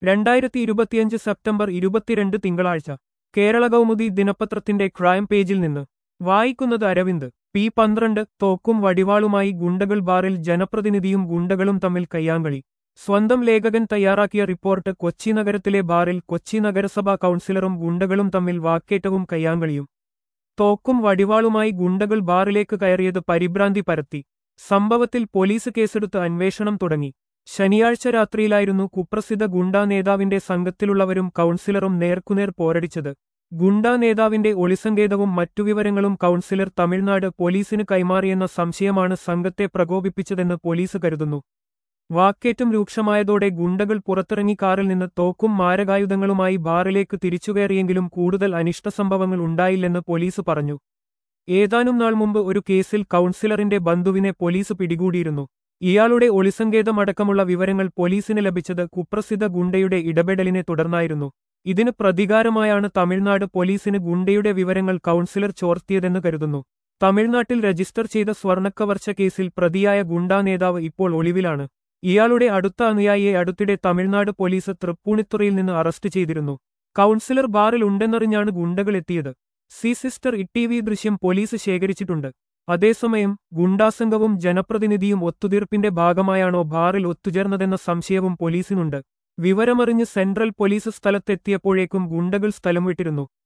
രണ്ടായിരത്തി ഇരുപത്തിയഞ്ച് സെപ്റ്റംബർ ഇരുപത്തിരണ്ട് തിങ്കളാഴ്ച കേരള കൗമുദി ദിനപത്രത്തിന്റെ ക്രൈം പേജിൽ നിന്ന് വായിക്കുന്നത് അരവിന്ദ് പി പന്ത്രണ്ട് തോക്കും വടിവാളുമായി ഗുണ്ടകൾ ബാറിൽ ജനപ്രതിനിധിയും ഗുണ്ടകളും തമ്മിൽ കയ്യാങ്കളി സ്വന്തം ലേഖകൻ തയ്യാറാക്കിയ റിപ്പോർട്ട് കൊച്ചി നഗരത്തിലെ ബാറിൽ കൊച്ചി നഗരസഭാ കൗൺസിലറും ഗുണ്ടകളും തമ്മിൽ വാക്കേറ്റവും കയ്യാങ്കളിയും തോക്കും വടിവാളുമായി ഗുണ്ടകൾ ബാറിലേക്ക് കയറിയത് പരിഭ്രാന്തി പരത്തി സംഭവത്തിൽ പോലീസ് കേസെടുത്ത് അന്വേഷണം തുടങ്ങി ശനിയാഴ്ച രാത്രിയിലായിരുന്നു കുപ്രസിദ്ധ ഗുണ്ടാ നേതാവിന്റെ സംഘത്തിലുള്ളവരും കൗൺസിലറും നേർക്കുനേർ പോരടിച്ചത് ഗുണ്ടാ നേതാവിന്റെ ഒളിസങ്കേതവും മറ്റു വിവരങ്ങളും കൗൺസിലർ തമിഴ്നാട് പോലീസിന് കൈമാറിയെന്ന സംശയമാണ് സംഘത്തെ പ്രകോപിപ്പിച്ചതെന്ന് പോലീസ് കരുതുന്നു വാക്കേറ്റം രൂക്ഷമായതോടെ ഗുണ്ടകൾ പുറത്തിറങ്ങി കാറിൽ നിന്ന് തോക്കും മാരകായുധങ്ങളുമായി ബാറിലേക്ക് തിരിച്ചുകയറിയെങ്കിലും കൂടുതൽ അനിഷ്ട സംഭവങ്ങൾ ഉണ്ടായില്ലെന്ന് പോലീസ് പറഞ്ഞു ഏതാനും നാൾ മുമ്പ് ഒരു കേസിൽ കൗൺസിലറിന്റെ ബന്ധുവിനെ പോലീസ് പിടികൂടിയിരുന്നു ഇയാളുടെ ഒളിസങ്കേതമടക്കമുള്ള വിവരങ്ങൾ പോലീസിന് ലഭിച്ചത് കുപ്രസിദ്ധ ഗുണ്ടയുടെ ഇടപെടലിനെ തുടർന്നായിരുന്നു ഇതിന് പ്രതികാരമായാണ് തമിഴ്നാട് പോലീസിന് ഗുണ്ടയുടെ വിവരങ്ങൾ കൗൺസിലർ ചോർത്തിയതെന്ന് കരുതുന്നു തമിഴ്നാട്ടിൽ രജിസ്റ്റർ ചെയ്ത സ്വർണക്കവർച്ച കേസിൽ പ്രതിയായ ഗുണ്ടാ നേതാവ് ഇപ്പോൾ ഒളിവിലാണ് ഇയാളുടെ അടുത്ത അനുയായിയെ അടുത്തിടെ തമിഴ്നാട് പോലീസ് തൃപ്പൂണിത്തുറയിൽ നിന്ന് അറസ്റ്റ് ചെയ്തിരുന്നു കൗൺസിലർ ബാറിൽ ഉണ്ടെന്നറിഞ്ഞാണ് ഗുണ്ടകൾ എത്തിയത് സി സിസ്റ്റർ ഇ ദൃശ്യം പോലീസ് ശേഖരിച്ചിട്ടുണ്ട് അതേസമയം ഗുണ്ടാസംഘവും ജനപ്രതിനിധിയും ഒത്തുതീർപ്പിന്റെ ഭാഗമായാണോ ബാറിൽ ഒത്തുചേർന്നതെന്ന സംശയവും പോലീസിനുണ്ട് വിവരമറിഞ്ഞ് സെൻട്രൽ പോലീസ് സ്ഥലത്തെത്തിയപ്പോഴേക്കും ഗുണ്ടകൾ സ്ഥലം വിട്ടിരുന്നു